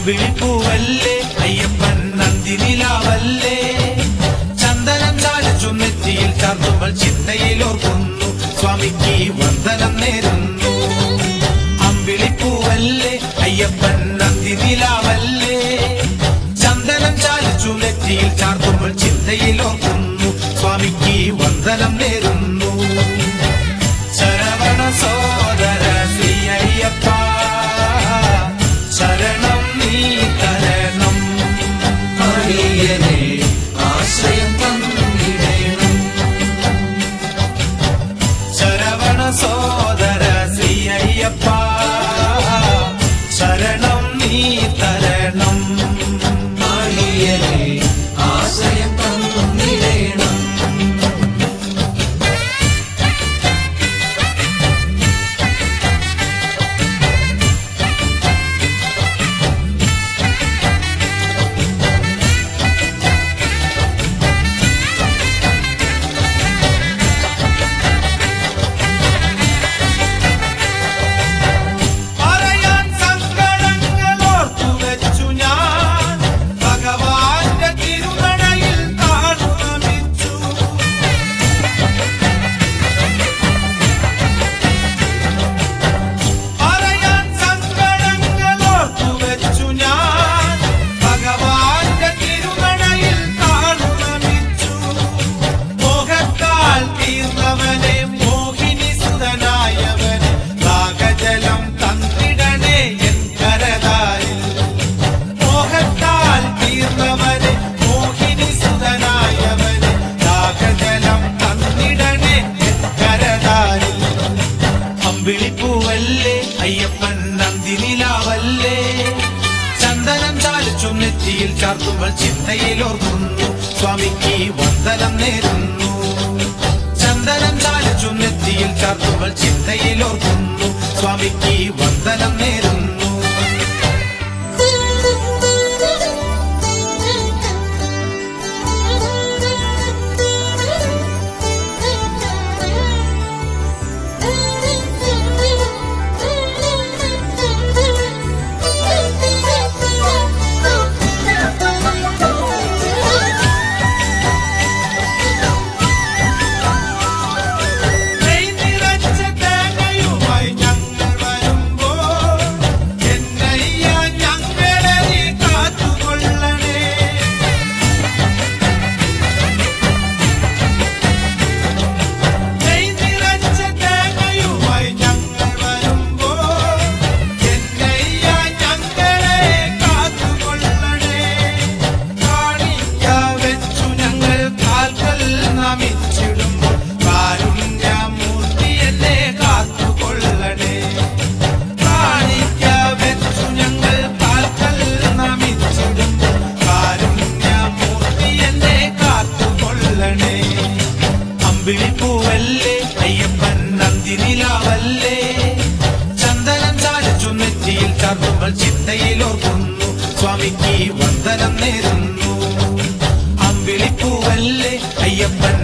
അമ്പിളിപ്പൂവല്ലേ അയ്യപ്പൻ നന്ദിനിലാവല്ലേ ചന്ദനം ചാലിച്ചു നെറ്റിയിൽ ചാർത്തുമ്പോൾ ചിന്തയിൽ ഓർക്കുന്നു സ്വാമിക്ക് വന്ദനം നേരുന്നു അമ്പിളിപ്പൂവല്ലേ അയ്യപ്പൻ നന്ദിനിലാവല്ലേ ചന്ദനം ചാലിച്ചു നെറ്റിയിൽ ചാർത്തുമ്പോൾ ചിന്തയിൽ ഓർക്കുന്നു സ്വാമിക്ക് വന്ദനം നേരുന്നു ശരവണ സോദര ശ്രീ അയ്യപ്പ ശരണം നീ തരണം അടിയനെ ആശ്രയം തന്നിടേണം ശരവണ സോദര ശ്രീ അയ്യപ്പ ശരണം നീ തരണം അടിയനെ ആശ്രയം തന്നിടേണം പറയാൻ സങ്കടങ്ങൾ ഓർത്തു വെച്ചു ഞാൻ ഭഗവാന്റെ തിരുനടയിൽ താണു നമിച്ചു പറയാൻ സങ്കടങ്ങൾ ഓർത്തു വെച്ചു ഞാൻ ഭഗവാന്റെ തിരുനടയിൽ താണു നമിച്ചു മോഹത്താൽ തീർന്നവനെ മോഹിനി സുതനായവനെ നാഗജലം തന്നിടണേ എൻ കരതാരിൽ മോഹത്താൽ തീർന്നവനെ മോഹിനി സുതനായവനെ നാഗജലം തന്നിടണേ എൻ കരതാരിൽ അമ്പിളിപ്പൂവല്ലേ അയ്യപ്പൻ നന്ദിനിലാവല്ലേ ചന്ദനം ചാലിച്ചു നെറ്റിയിൽ ചാർത്തുമ്പോൾ ചിന്തയിൽ ഓർക്കുന്നു സ്വാമിക്ക് വന്ദനം നേരുന്നു ചന്ദനം ചാലിച്ചു നെറ്റിയിൽ ചാർത്തുമ്പോൾ ചിന്തയിൽ ഓർക്കുന്നു സ്വാമിക്ക് വന്ദനം നേരുന്നു നെയ് നിറച്ച തേങ്ങയുമായി ഞങ്ങൾ വരുമ്പോൾ എന്നയ്യ ഞങ്ങളെ നീ കാത്തുകൊള്ളണേ നെയ് നിറച്ച തേങ്ങയുമായി ഞങ്ങൾ വരുമ്പോൾ എന്നയ്യ ഞങ്ങളെ കാത്തുകൊള്ളണേ കാണിക്ക വെച്ചു ഞങ്ങൾ കാൽക്കൽ നമിച്ചിടുമ്പോൾ കാരുണ്യമൂർത്തി എന്നെ കാത്തുകൊള്ളണേ കാണിക്ക വെച്ചു ഞങ്ങൾ കാൽക്കൽ നമിച്ചിടുമ്പോൾ കാരുണ്യമൂർത്തി എന്നെ കാത്തുകൊള്ളണേ അമ്പിളിപ്പൂവല്ലേ അയ്യപ്പൻ നന്ദിനിലാവല്ലേ ചന്ദനം ചാലിച്ചു നെറ്റിയിൽ ചാർത്തുമ്പോൾ ചിന്തയിൽ ഓർക്കുന്നു സ്വാമിക്ക് വന്ദനം നേരുന്നു അമ്പിളിപ്പൂവല്ലേ അയ്യപ്പൻ